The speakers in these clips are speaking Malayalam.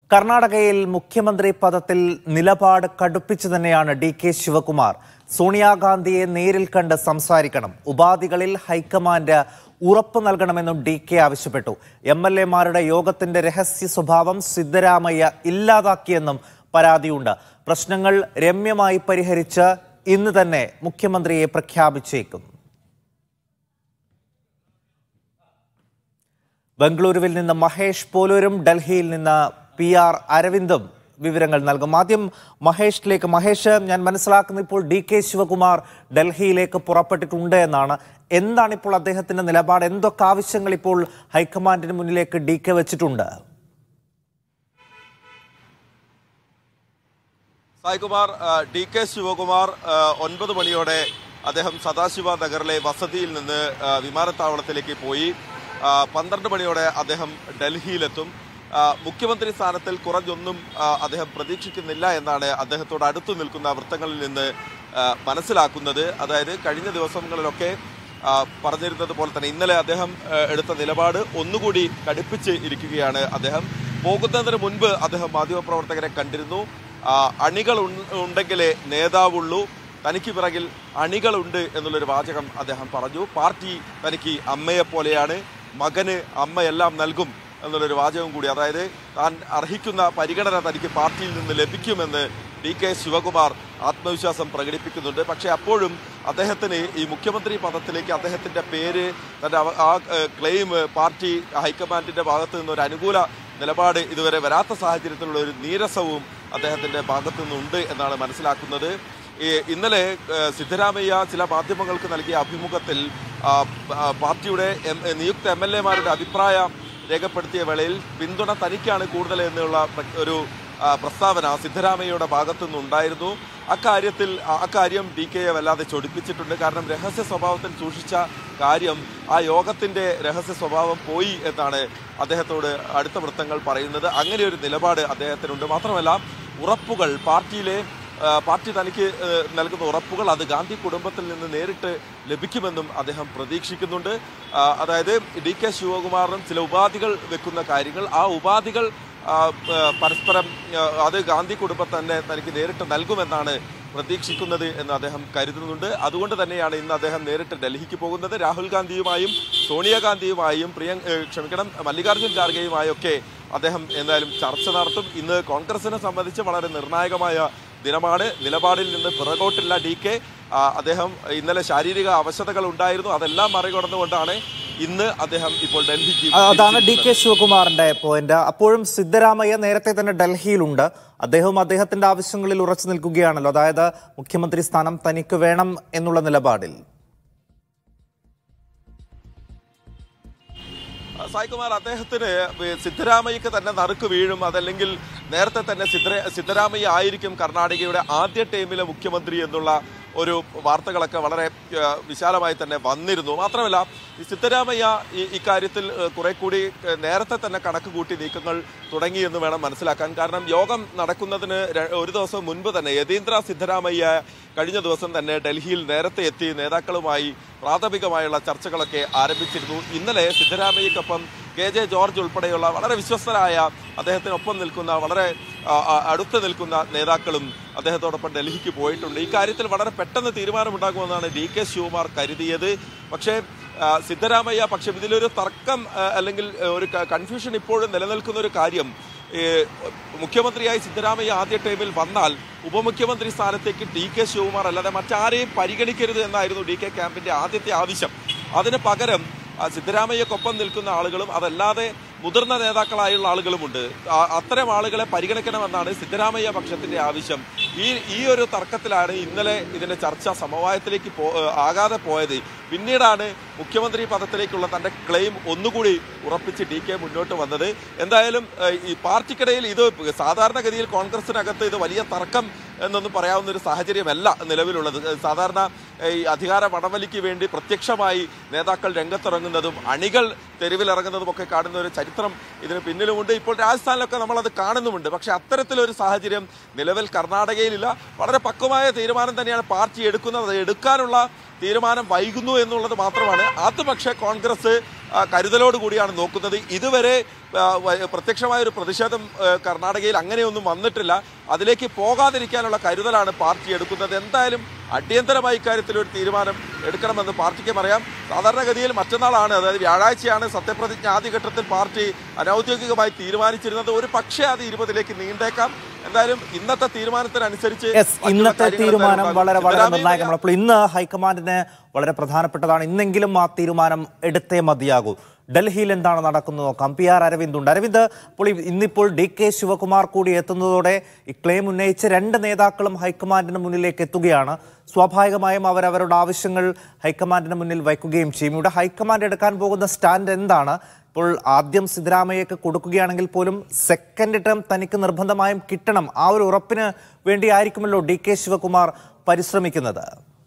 കർണാടകയിൽ മുഖ്യമന്ത്രി പദത്തിൽ നിലപാട് കടുപ്പിച്ചു തന്നെയാണ് ഡി കെ ശിവകുമാർ സോണിയാഗാന്ധിയെ നേരിൽ കണ്ട് സംസാരിക്കണം ഉപാധികളിൽ ഹൈക്കമാൻഡ് ഉറപ്പ് നൽകണമെന്നും ഡി കെ ആവശ്യപ്പെട്ടു എം എൽ എമാരുടെ യോഗത്തിന്റെ രഹസ്യ സ്വഭാവം സിദ്ധരാമയ്യ ഇല്ലാതാക്കിയെന്നും പരാതിയുണ്ട് പ്രശ്നങ്ങൾ രമ്യമായി പരിഹരിച്ച് ഇന്ന് തന്നെ മുഖ്യമന്ത്രിയെ പ്രഖ്യാപിച്ചേക്കും ബംഗളൂരുവിൽ നിന്ന് മഹേഷ് പോലൂരും ഡൽഹിയിൽ നിന്ന് പി ആർ അരവിന്ദും വിവരങ്ങൾ നൽകും ആദ്യം മഹേഷിലേക്ക് മഹേഷ് ഞാൻ മനസ്സിലാക്കുന്ന ഇപ്പോൾ ഡി കെ ശിവകുമാർ ഡൽഹിയിലേക്ക് പുറപ്പെട്ടിട്ടുണ്ട് എന്നാണ് എന്താണ് ഇപ്പോൾ അദ്ദേഹത്തിന്റെ നിലപാട് എന്തൊക്കെ ആവശ്യങ്ങൾ ഇപ്പോൾ ഹൈക്കമാൻഡിന് മുന്നിലേക്ക് ഡി കെ വെച്ചിട്ടുണ്ട് സായികുമാർ ആ, ഡി കെ ശിവകുമാർ ആ, ഒൻപത് മണിയോടെ അദ്ദേഹം സദാശിവ നഗറിലെ വസതിയിൽ നിന്ന് ആ, വിമാനത്താവളത്തിലേക്ക് പോയി ആ, പന്ത്രണ്ട് മണിയോടെ അദ്ദേഹം ഡൽഹിയിലെത്തും ആ, മുഖ്യമന്ത്രി സ്ഥാനത്തിൽ കുറഞ്ഞൊന്നും ആ, അദ്ദേഹം പ്രതീക്ഷിക്കുന്നില്ല എന്നാണ് അദ്ദേഹത്തോട് അടുത്തു നിൽക്കുന്ന വൃത്തങ്ങളിൽ നിന്ന് ആ, മനസ്സിലാക്കുന്നത് അതായത് കഴിഞ്ഞ ദിവസങ്ങളിലൊക്കെ ആ, പറഞ്ഞിരുന്നത് പോലെ തന്നെ ഇന്നലെ അദ്ദേഹം ആ, എടുത്ത നിലപാട് ഒന്നുകൂടി കടുപ്പിച്ച് ഇരിക്കുകയാണ് അദ്ദേഹം പോകുന്നതിന് മുൻപ് അദ്ദേഹം മാധ്യമപ്രവർത്തകരെ കണ്ടിരുന്നു ആ, അണികൾ ഉൺ- ഉണ്ടെങ്കിലേ നേതാവുള്ളൂ തനിക്ക് പിറകിൽ അണികളുണ്ട് എന്നുള്ളൊരു വാചകം അദ്ദേഹം പറഞ്ഞു പാർട്ടി തനിക്ക് അമ്മയെ പോലെയാണ് മകന് അമ്മയെല്ലാം നൽകും എന്നുള്ളൊരു വാചകം കൂടി അതായത് താൻ അർഹിക്കുന്ന പരിഗണന തനിക്ക് പാർട്ടിയിൽ നിന്ന് ലഭിക്കുമെന്ന് ഡി കെ ശിവകുമാർ ആത്മവിശ്വാസം പ്രകടിപ്പിക്കുന്നുണ്ട് പക്ഷേ അപ്പോഴും അദ്ദേഹത്തിന് ഈ മുഖ്യമന്ത്രി പദത്തിലേക്ക് അദ്ദേഹത്തിന്റെ പേര് തന്റെ അവ- ആ ഏഹ്, ക്ലെയിം പാർട്ടി ഹൈക്കമാൻഡിന്റെ ഭാഗത്ത് നിന്ന് ഒരു അനുകൂല നിലപാട് ഇതുവരെ വരാത്ത സാഹചര്യത്തിലുള്ള ഒരു നീരസവും അദ്ദേഹത്തിന്റെ ഭാഗത്തു നിന്നുണ്ട് എന്നാണ് മനസ്സിലാക്കുന്നത് ഈ ഇന്നലെ ഏഹ്, സിദ്ധരാമയ്യ ചില മാധ്യമങ്ങൾക്ക് നൽകിയ അഭിമുഖത്തിൽ ആ, ആ, പാർട്ടിയുടെ എം- നിയുക്ത എം എൽ എമാരുടെ അഭിപ്രായം രേഖപ്പെടുത്തിയ വേളയിൽ പിന്തുണ തനിക്കാണ് കൂടുതൽ എന്നുള്ള പ്ര- ഒരു ആ, പ്രസ്താവന സിദ്ധരാമയ്യയുടെ ഭാഗത്തു നിന്നുണ്ടായിരുന്നു അക്കാര്യത്തിൽ ആ- അക്കാര്യം ഡി കെയെ വല്ലാതെ ചൊടിപ്പിച്ചിട്ടുണ്ട് കാരണം രഹസ്യ സ്വഭാവത്തിൽ സൂക്ഷിച്ച കാര്യം ആ യോഗത്തിന്റെ രഹസ്യ സ്വഭാവം പോയി എന്നാണ് അദ്ദേഹത്തോട് അടുത്ത വൃത്തങ്ങൾ പറയുന്നത് അങ്ങനെ ഒരു നിലപാട് അദ്ദേഹത്തിനുണ്ട് മാത്രമല്ല ഉറപ്പുകൾ പാർട്ടിയിലെ ആ, പാർട്ടി തനിക്ക് ഏ, നൽകുന്ന ഉറപ്പുകൾ അത് ഗാന്ധി കുടുംബത്തിൽ നിന്ന് നേരിട്ട് ലഭിക്കുമെന്നും അദ്ദേഹം പ്രതീക്ഷിക്കുന്നുണ്ട് ആ, അതായത് ഡി കെ ശിവകുമാറിനും ചില ഉപാധികൾ വെക്കുന്ന കാര്യങ്ങൾ ആ ഉപാധികൾ ആ, ആ, പരസ്പരം ആ, അത് ഗാന്ധി കുടുംബം തന്നെ തനിക്ക് നേരിട്ട് നൽകുമെന്നാണ് പ്രതീക്ഷിക്കുന്നത് എന്ന് അദ്ദേഹം കരുതുന്നുണ്ട് അതുകൊണ്ട് തന്നെയാണ് ഇന്ന് അദ്ദേഹം നേരിട്ട് ഡൽഹിക്ക് പോകുന്നത് രാഹുൽ ഗാന്ധിയുമായും സോണിയാഗാന്ധിയുമായും പ്രിയ ഏ, ക്ഷമിക്കണം മല്ലികാർജ്ജുൻ ഖാർഗെയുമായും ഒക്കെ അദ്ദേഹം എന്തായാലും ചർച്ച നടത്തും ഇന്ന് കോൺഗ്രസിനെ സംബന്ധിച്ച് വളരെ നിർണായകമായ ദിനമാണ് നിലപാടിൽ നിന്ന് പിറകോട്ടില്ല ഡി കെ ആ, അദ്ദേഹം ഇന്നലെ ശാരീരിക അവശതകൾ ഉണ്ടായിരുന്നു അതെല്ലാം മറികടന്നുകൊണ്ടാണ് ഇന്ന് അദ്ദേഹം ഇപ്പോൾ ഡൽഹിക്ക് അതാണ് ഡി കെ തിരിച്ചിരിക്കുന്നത്. ശിവകുമാറിന്റെ പോയിന്റ് അപ്പോഴും സിദ്ധരാമയ്യ നേരത്തെ തന്നെ ഡൽഹിയിലുണ്ട് അദ്ദേഹവും അദ്ദേഹത്തിന്റെ ആവശ്യങ്ങളിൽ ഉറച്ചു നിൽക്കുകയാണല്ലോ അതായത് മുഖ്യമന്ത്രി സ്ഥാനം തനിക്ക് വേണം എന്നുള്ള നിലപാടിൽ സായികുമാർ അദ്ദേഹത്തിന് സിദ്ധരാമയ്യക്ക് തന്നെ നറുക്ക് വീഴും അതല്ലെങ്കിൽ നേരത്തെ തന്നെ സിദ്ധര സിദ്ധരാമയ്യ ആയിരിക്കും കർണാടകയുടെ ആദ്യ ടൈമിലെ മുഖ്യമന്ത്രി എന്നുള്ള ഒരു വാർത്തകളൊക്കെ വളരെ ആ, വിശാലമായി തന്നെ വന്നിരുന്നു മാത്രമല്ല ഈ സിദ്ധരാമയ്യ ഈ ഇക്കാര്യത്തിൽ ആ, കുറെ കൂടി ആ, നേരത്തെ തന്നെ കണക്ക് കൂട്ടി നീക്കങ്ങൾ തുടങ്ങി എന്ന് വേണം മനസ്സിലാക്കാൻ കാരണം യോഗം നടക്കുന്നതിന് ര- ഒരു ദിവസം മുൻപ് തന്നെ യതീന്ദ്ര സിദ്ധരാമയ്യ കഴിഞ്ഞ ദിവസം തന്നെ ഡൽഹിയിൽ നേരത്തെ എത്തി നേതാക്കളുമായി പ്രാഥമികമായുള്ള ചർച്ചകളൊക്കെ ആരംഭിച്ചിരുന്നു ഇന്നലെ സിദ്ധരാമയ്യക്കൊപ്പം കെ ജെ ജോർജ് ഉൾപ്പെടെയുള്ള വളരെ വിശ്വസ്തരായ അദ്ദേഹത്തിനൊപ്പം നിൽക്കുന്ന വളരെ ആ, ആ, അടുത്ത് നിൽക്കുന്ന നേതാക്കളും അദ്ദേഹത്തോടൊപ്പം ഡൽഹിക്ക് പോയിട്ടുണ്ട് ഈ കാര്യത്തിൽ വളരെ പെട്ടെന്ന് തീരുമാനമുണ്ടാകുമെന്നാണ് ഡി കെ ശിവകുമാർ കരുതിയത് പക്ഷേ ആ, സിദ്ധരാമയ്യ പക്ഷെ ഇതിലൊരു തർക്കം ആ, അല്ലെങ്കിൽ ആ, ഒരു ക- കൺഫ്യൂഷൻ ഇപ്പോഴും നിലനിൽക്കുന്ന ഒരു കാര്യം ഏ, മുഖ്യമന്ത്രിയായി സിദ്ധരാമയ്യ ആദ്യ ടൈമിൽ വന്നാൽ ഉപമുഖ്യമന്ത്രി സ്ഥാനത്തേക്ക് ഡി കെ ശിവകുമാർ അല്ലാതെ മറ്റാരെയും പരിഗണിക്കരുത് എന്നായിരുന്നു ഡി കെ ക്യാമ്പിന്റെ ആദ്യത്തെ ആവശ്യം അതിന് പകരം ആ, സിദ്ധരാമയ്യക്കൊപ്പം നിൽക്കുന്ന ആളുകളും അതല്ലാതെ മുതിർന്ന നേതാക്കളായുള്ള ആളുകളുമുണ്ട് ആ- അത്തരം ആളുകളെ പരിഗണിക്കണമെന്നാണ് സിദ്ധരാമയ്യ പക്ഷത്തിന്റെ ആവശ്യം ഈ ഈ ഒരു തർക്കത്തിലാണ് ഇന്നലെ ഇതിന്റെ ചർച്ച സമവായത്തിലേക്ക് പോ ഏഹ് ആകാതെ പോയത് പിന്നീടാണ് മുഖ്യമന്ത്രി പദത്തിലേക്കുള്ള തന്റെ ക്ലെയിം ഒന്നുകൂടി ഉറപ്പിച്ച് ഡി കെ മുന്നോട്ട് വന്നത് എന്തായാലും ഏഹ് ഈ പാർട്ടിക്കിടയിൽ ഇത് സാധാരണഗതിയിൽ കോൺഗ്രസിനകത്ത് ഇത് വലിയ തർക്കം എന്നൊന്നും പറയാവുന്ന ഒരു സാഹചര്യമല്ല നിലവിലുള്ളത് ഏഹ് സാധാരണ ഏഹ് ഈ അധികാര വടംവലിക്ക് വേണ്ടി പ്രത്യക്ഷമായി നേതാക്കൾ രംഗത്തിറങ്ങുന്നതും അണികൾ തെരുവിലിറങ്ങുന്നതും ഒക്കെ കാണുന്ന ഒരു ചരിത്രം ഇതിന് പിന്നിലുമുണ്ട് ഇപ്പോൾ രാജസ്ഥാനിലൊക്കെ നമ്മളത് കാണുന്നുമുണ്ട് പക്ഷെ അത്തരത്തിലൊരു സാഹചര്യം നിലവിൽ കർണാടകയിലില്ല വളരെ പക്വമായ തീരുമാനം തന്നെയാണ് പാർട്ടി എടുക്കുന്നത് അത് എടുക്കാനുള്ള തീരുമാനം വൈകുന്നു എന്നുള്ളത് മാത്രമാണ് അത് പക്ഷേ കോൺഗ്രസ് ആ, കരുതലോട് കൂടിയാണ് നോക്കുന്നത് ഇതുവരെ ആ, വ- പ്രത്യക്ഷമായ ഒരു പ്രതിഷേധം ആ, കർണാടകയിൽ അങ്ങനെയൊന്നും വന്നിട്ടില്ല അതിലേക്ക് പോകാതിരിക്കാനുള്ള കരുതലാണ് പാർട്ടി എടുക്കുന്നത് എന്തായാലും അടിയന്തരമായി ഇക്കാര്യത്തിൽ ഒരു തീരുമാനം എടുക്കണമെന്ന് പാർട്ടിക്കും അറിയാം സാധാരണഗതിയിൽ മറ്റന്നാളാണ് അതായത് വ്യാഴാഴ്ചയാണ് സത്യപ്രതിജ്ഞ ആദ്യഘട്ടത്തിൽ പാർട്ടി അനൌദ്യോഗികമായി തീരുമാനിച്ചിരുന്നത് ഒരു പക്ഷേ അത് ഇരുപതിലേക്ക് നീണ്ടേക്കാം എന്തായാലും ഇന്നത്തെ തീരുമാനത്തിനനുസരിച്ച് യെസ് മറ്റുള്ള ഇന്നത്തെ കാര്യങ്ങൾ തീരുമാനം എന്തായാലും വളരെ വളരെ സിദ്ധരാമയ്യ നിർണായകമാണ് അപ്പോൾ ഇന്ന് ഹൈക്കമാൻഡിന് വളരെ പ്രധാനപ്പെട്ടതാണ് ഇന്നെങ്കിലും ആ തീരുമാനം എടുത്തേ മതിയാകൂ ഡൽഹിയിൽ എന്താണ് നടക്കുന്നത് നോക്കാം പി ആർ അരവിന്ദ് ഉണ്ട് അരവിന്ദ് അപ്പോൾ ഈ- ഇന്നിപ്പോൾ ഡി കെ ശിവകുമാർ കൂടി എത്തുന്നതോടെ ഈ ക്ലെയിം ഉന്നയിച്ച രണ്ട് നേതാക്കളും ഹൈക്കമാൻഡിന് മുന്നിലേക്ക് എത്തുകയാണ് സ്വാഭാവികമായും അവർ അവരുടെ ആവശ്യങ്ങൾ ഹൈക്കമാൻഡിന് മുന്നിൽ വയ്ക്കുകയും ചെയ്യും ഇവിടെ ഹൈക്കമാൻഡ് എടുക്കാൻ പോകുന്ന സ്റ്റാൻഡ് എന്താണ് ഇപ്പോൾ ആദ്യം സിദ്ധരാമയ്യക്ക് കൊടുക്കുകയാണെങ്കിൽ പോലും സെക്കൻഡ് ടേം തനിക്ക് നിർബന്ധമായും കിട്ടണം ആ ഒരു ഉറപ്പിന് വേണ്ടിയായിരിക്കുമല്ലോ ഡി കെ ശിവകുമാർ പരിശ്രമിക്കുന്നത്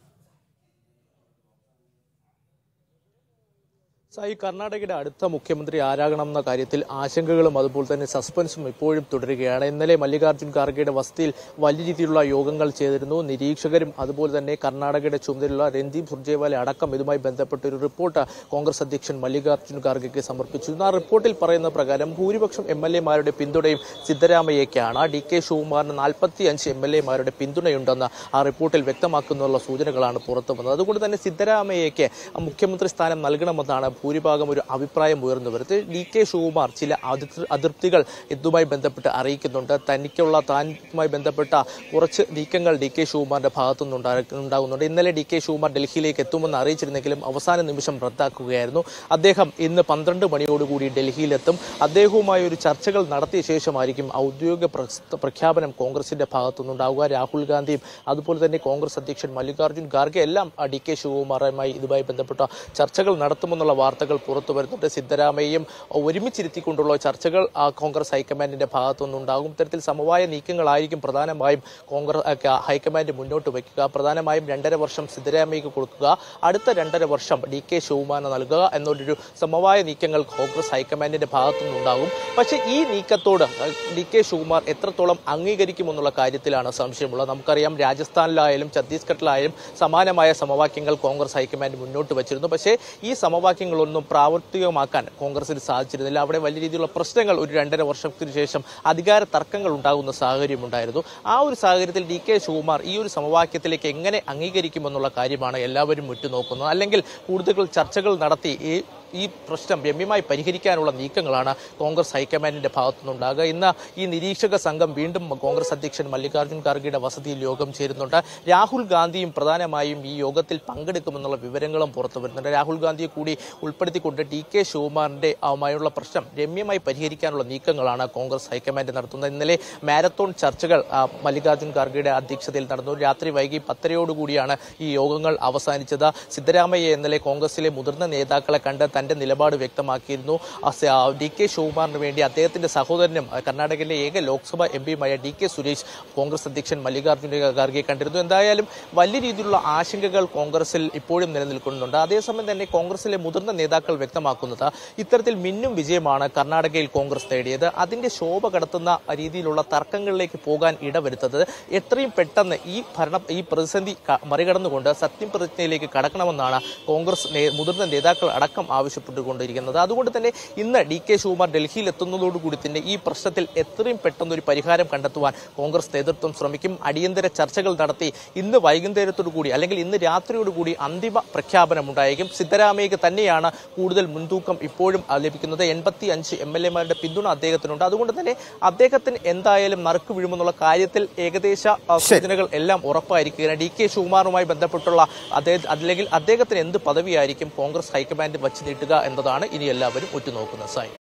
സായി കർണാടകയുടെ അടുത്ത മുഖ്യമന്ത്രി ആരാകണം എന്ന കാര്യത്തിൽ ആശങ്കകളും അതുപോലെ തന്നെ സസ്പെൻസും ഇപ്പോഴും തുടരുകയാണ് ഇന്നലെ മല്ലികാർജ്ജുൻ ഖാർഗെയുടെ വസതിയിൽ വലിയ രീതിയിലുള്ള യോഗങ്ങൾ ചെയ്തിരുന്നു നിരീക്ഷകരും അതുപോലെ തന്നെ കർണാടകയുടെ ചുമതലയുള്ള രൺദീപ് സുർജേവാല അടക്കം ഇതുമായി ബന്ധപ്പെട്ട ഒരു റിപ്പോർട്ട് കോൺഗ്രസ് അധ്യക്ഷൻ മല്ലികാർജ്ജുൻ ഖാർഗെക്ക് സമർപ്പിച്ചിരുന്നു ആ റിപ്പോർട്ടിൽ പറയുന്ന പ്രകാരം ഭൂരിപക്ഷം എം എൽ എമാരുടെ പിന്തുണയും സിദ്ധരാമയ്യയ്ക്കാണ് ഡി കെ ശിവകുമാറിന് നാൽപ്പത്തി അഞ്ച് എം എൽ എമാരുടെ പിന്തുണയുണ്ടെന്ന് ആ റിപ്പോർട്ടിൽ വ്യക്തമാക്കുന്നുള്ള സൂചനകളാണ് പുറത്തു വന്നത് അതുകൊണ്ട് തന്നെ സിദ്ധരാമയ്യയ്ക്ക് മുഖ്യമന്ത്രി സ്ഥാനം നൽകണമെന്നാണ് ഭൂരിഭാഗം ഒരു അഭിപ്രായം ഉയർന്നു വരുന്നത് ഡി കെ ശിവകുമാർ ചില അതിർ- അതിർത്തികൾ ഇതുമായി ബന്ധപ്പെട്ട് അറിയിക്കുന്നുണ്ട് തനിക്കുള്ള താനുമായി ബന്ധപ്പെട്ട കുറച്ച് നീക്കങ്ങൾ ഡി കെ ശിവകുമാറിന്റെ ഭാഗത്തുനിന്ന് ഉണ്ടാ- ഉണ്ടാകുന്നുണ്ട് ഇന്നലെ ഡി കെ ശിവകുമാർ ഡൽഹിയിലേക്ക് എത്തുമെന്ന് അറിയിച്ചിരുന്നെങ്കിലും അവസാന നിമിഷം റദ്ദാക്കുകയായിരുന്നു അദ്ദേഹം ഇന്ന് പന്ത്രണ്ട് മണിയോടുകൂടി ഡൽഹിയിലെത്തും അദ്ദേഹവുമായി ഒരു ചർച്ചകൾ നടത്തിയ ശേഷമായിരിക്കും ഔദ്യോഗിക പ്രസ്- പ്രഖ്യാപനം കോൺഗ്രസിന്റെ ഭാഗത്തുനിന്നുണ്ടാവുക രാഹുൽ ഗാന്ധിയും അതുപോലെ തന്നെ കോൺഗ്രസ് അധ്യക്ഷൻ മല്ലികാർജ്ജുൻ ഖാർഗെ എല്ലാം ആ, ഡി കെ ശിവകുമാറുമായി ഇതുമായി ബന്ധപ്പെട്ട ചർച്ചകൾ നടത്തുമെന്നുള്ള വാർത്തകൾ പുറത്തു വരുന്നുണ്ട് സിദ്ധരാമയ്യയും ഒരുമിച്ചിരുത്തിക്കൊണ്ടുള്ള ചർച്ചകൾ ആ, കോൺഗ്രസ് ഹൈക്കമാൻഡിന്റെ ഭാഗത്തുനിന്നുണ്ടാകും ഇത്തരത്തിൽ സമവായ നീക്കങ്ങളായിരിക്കും പ്രധാനമായും കോൺഗ്രസ് ആ, ക- ഹൈക്കമാൻഡ് മുന്നോട്ട് വയ്ക്കുക പ്രധാനമായും രണ്ടര വർഷം സിദ്ധരാമയ്യക്ക് കൊടുക്കുക അടുത്ത രണ്ടര വർഷം ഡി കെ ശിവകുമാറിന് നൽകുക എന്നൊരു സമവായ നീക്കങ്ങൾ കോൺഗ്രസ് ഹൈക്കമാൻഡിന്റെ ഭാഗത്തുനിന്നുണ്ടാകും പക്ഷേ ഈ നീക്കത്തോട് ഡി കെ ശിവകുമാർ എത്രത്തോളം അംഗീകരിക്കുമെന്നുള്ള കാര്യത്തിലാണ് സംശയമുള്ളത് നമുക്കറിയാം രാജസ്ഥാനിലായാലും ഛത്തീസ്ഗഡിലായാലും സമാനമായ സമവാക്യങ്ങൾ കോൺഗ്രസ് ഹൈക്കമാൻഡ് മുന്നോട്ട് വച്ചിരുന്നു പക്ഷേ ഈ സമവാക്യങ്ങളൊന്നും പ്രാവർത്തികമാക്കാൻ കോൺഗ്രസിന് സാധിച്ചിരുന്നില്ല അവിടെ വലിയ രീതിയിലുള്ള പ്രശ്നങ്ങൾ ഒരു രണ്ടര വർഷത്തിന് ശേഷം അധികാര തർക്കങ്ങൾ ഉണ്ടാകുന്ന സാഹചര്യമുണ്ടായിരുന്നു ആ ഒരു സാഹചര്യത്തിൽ ഡി കെ ശിവകുമാർ ഈ ഒരു സമവാക്യത്തിലേക്ക് എങ്ങനെ അംഗീകരിക്കുമെന്നുള്ള കാര്യമാണ് എല്ലാവരും ഉറ്റുനോക്കുന്നത് അല്ലെങ്കിൽ കൂടുതൽ ചർച്ചകൾ നടത്തി ഈ ഈ പ്രശ്നം രമ്യമായി പരിഹരിക്കാനുള്ള നീക്കങ്ങളാണ് കോൺഗ്രസ് ഹൈക്കമാൻഡിന്റെ ഭാഗത്തുനിന്നുണ്ടാകുക ഇന്ന് ഈ നിരീക്ഷക സംഘം വീണ്ടും കോൺഗ്രസ് അധ്യക്ഷൻ മല്ലികാർജ്ജുൻ ഖാർഗെയുടെ വസതിയിൽ യോഗം ചേരുന്നുണ്ട് രാഹുൽ ഗാന്ധിയും പ്രധാനമായും ഈ യോഗത്തിൽ പങ്കെടുക്കുമെന്നുള്ള വിവരങ്ങളും പുറത്തു വരുന്നുണ്ട് രാഹുൽ ഗാന്ധിയെ കൂടി ഉൾപ്പെടുത്തിക്കൊണ്ട് ടി കെ ശിവകുമാറിന്റെ ആയുമായുള്ള പ്രശ്നം രമ്യമായി പരിഹരിക്കാനുള്ള നീക്കങ്ങളാണ് കോൺഗ്രസ് ഹൈക്കമാൻഡ് നടത്തുന്നത് ഇന്നലെ മാരത്തോൺ ചർച്ചകൾ ആ, മല്ലികാർജ്ജുൻ ഖാർഗെയുടെ അധ്യക്ഷതയിൽ നടന്നു രാത്രി വൈകി പത്തരയോടുകൂടിയാണ് ഈ യോഗങ്ങൾ അവസാനിച്ചത് സിദ്ധരാമയ്യ ഇന്നലെ കോൺഗ്രസിലെ മുതിർന്ന നേതാക്കളെ കണ്ട് തന്റെ നിലപാട് വ്യക്തമാക്കിയിരുന്നു ആ സ- ആ ഡി കെ ശിവകുമാറിന് വേണ്ടി അദ്ദേഹത്തിന്റെ സഹോദരനും ആ, കർണാടകയിലെ ഏക Lok Sabha M പിയുമായ D K Suresh Congress അധ്യക്ഷൻ മല്ലികാർജ്ജുന ഖാർഗെ കണ്ടിരുന്നു എന്തായാലും വലിയ രീതിയിലുള്ള ആശങ്കകൾ കോൺഗ്രസിൽ ഇപ്പോഴും നിലനിൽക്കുന്നുണ്ട് അതേസമയം തന്നെ കോൺഗ്രസിലെ മുതിർന്ന നേതാക്കൾ വ്യക്തമാക്കുന്നത് ഇത്തരത്തിൽ മിന്നും വിജയമാണ് കർണാടകയിൽ കോൺഗ്രസ് നേടിയത് അതിന്റെ ശോഭ കടത്തുന്ന രീതിയിലുള്ള തർക്കങ്ങളിലേക്ക് പോകാൻ ഇടവരുത്തത് എത്രയും പെട്ടെന്ന് ഈ ഭരണ ഈ പ്രതിസന്ധി ക- മറികടന്നുകൊണ്ട് സത്യപ്രതിജ്ഞയിലേക്ക് കടക്കണമെന്നാണ് കോൺഗ്രസ് നേ- മുതിർന്ന നേതാക്കൾ അടക്കം ആവശ്യപ്പെട്ടുകൊണ്ടിരിക്കുന്നത് അതുകൊണ്ട് തന്നെ ഇന്ന് ഡി കെ ശിവകുമാർ ഡൽഹിയിൽ എത്തുന്നതോടുകൂടി തന്നെ ഈ പ്രശ്നത്തിൽ എത്രയും പെട്ടെന്ന് ഒരു പരിഹാരം കണ്ടെത്തുവാൻ കോൺഗ്രസ് നേതൃത്വം ശ്രമിക്കും അടിയന്തര ചർച്ചകൾ നടത്തി ഇന്ന് വൈകുന്നേരത്തോടു കൂടി അല്ലെങ്കിൽ ഇന്ന് രാത്രിയോടുകൂടി അന്തിമ പ്രഖ്യാപനം ഉണ്ടായേക്കും സിദ്ധരാമയ്യക്ക് തന്നെയാണ് കൂടുതൽ മുൻതൂക്കം ഇപ്പോഴും ആ, ലഭിക്കുന്നത് എൺപത്തി അഞ്ച് എം എൽ എമാരുടെ പിന്തുണ അദ്ദേഹത്തിനുണ്ട് അതുകൊണ്ട് തന്നെ അദ്ദേഹത്തിന് എന്തായാലും നറുക്ക് വീഴുമെന്നുള്ള കാര്യത്തിൽ ഏകദേശ ആ, സൂചനകൾ എല്ലാം ഉറപ്പായിരിക്കുകയാണ് ഡി കെ ശിവകുമാറുമായി ബന്ധപ്പെട്ടുള്ള അദ്ദേഹം അല്ലെങ്കിൽ അദ്ദേഹത്തിന് എന്ത് പദവിയായിരിക്കും കോൺഗ്രസ് ഹൈക്കമാൻഡ് വച്ച് നീട്ടുക എന്നതാണ് ഇനി എല്ലാവരും ഉറ്റുനോക്കുന്നത് സായി